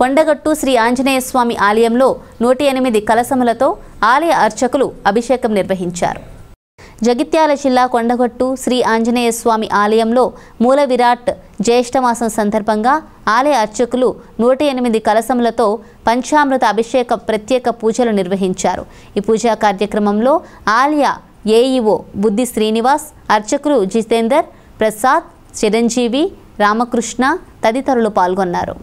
కొండగట్టు శ్రీ ఆంజనేయ స్వామి ఆలయంలో నూట ఎనిమిది కలసములతో ఆలయ అర్చకులు అభిషేకం నిర్వహించారు జగిత్యాల జిల్లా కొండగట్టు శ్రీ ఆంజనేయ స్వామి ఆలయంలో మూల విరాట్ జ్యేష్ఠమాసం సందర్భంగా ఆలయ అర్చకులు నూట ఎనిమిది కలసములతో పంచామృత అభిషేక ప్రత్యేక పూజలు నిర్వహించారు ఈ పూజా కార్యక్రమంలో ఆలయ ఏఈఓ బుద్ధి శ్రీనివాస్ అర్చకులు జితేందర్ ప్రసాద్ చిరంజీవి రామకృష్ణ తదితరులు పాల్గొన్నారు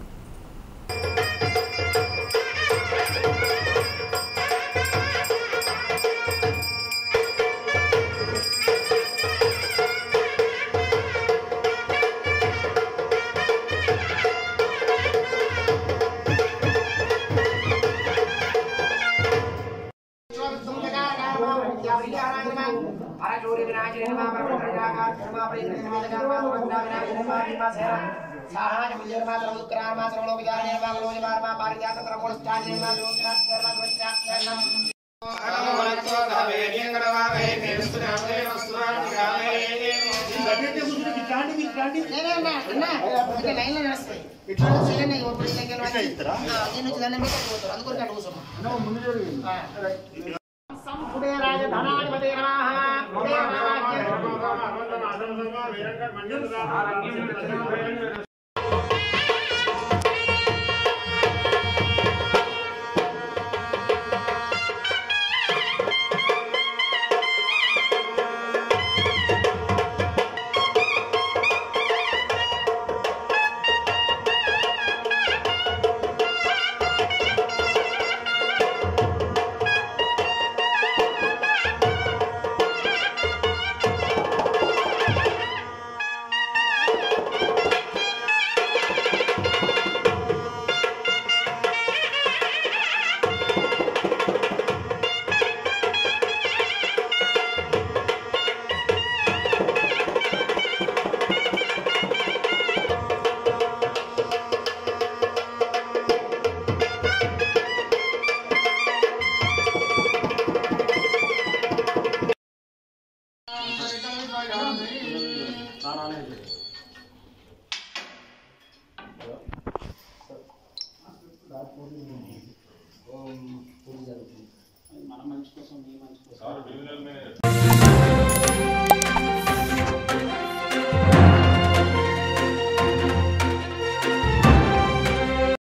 రాత్రి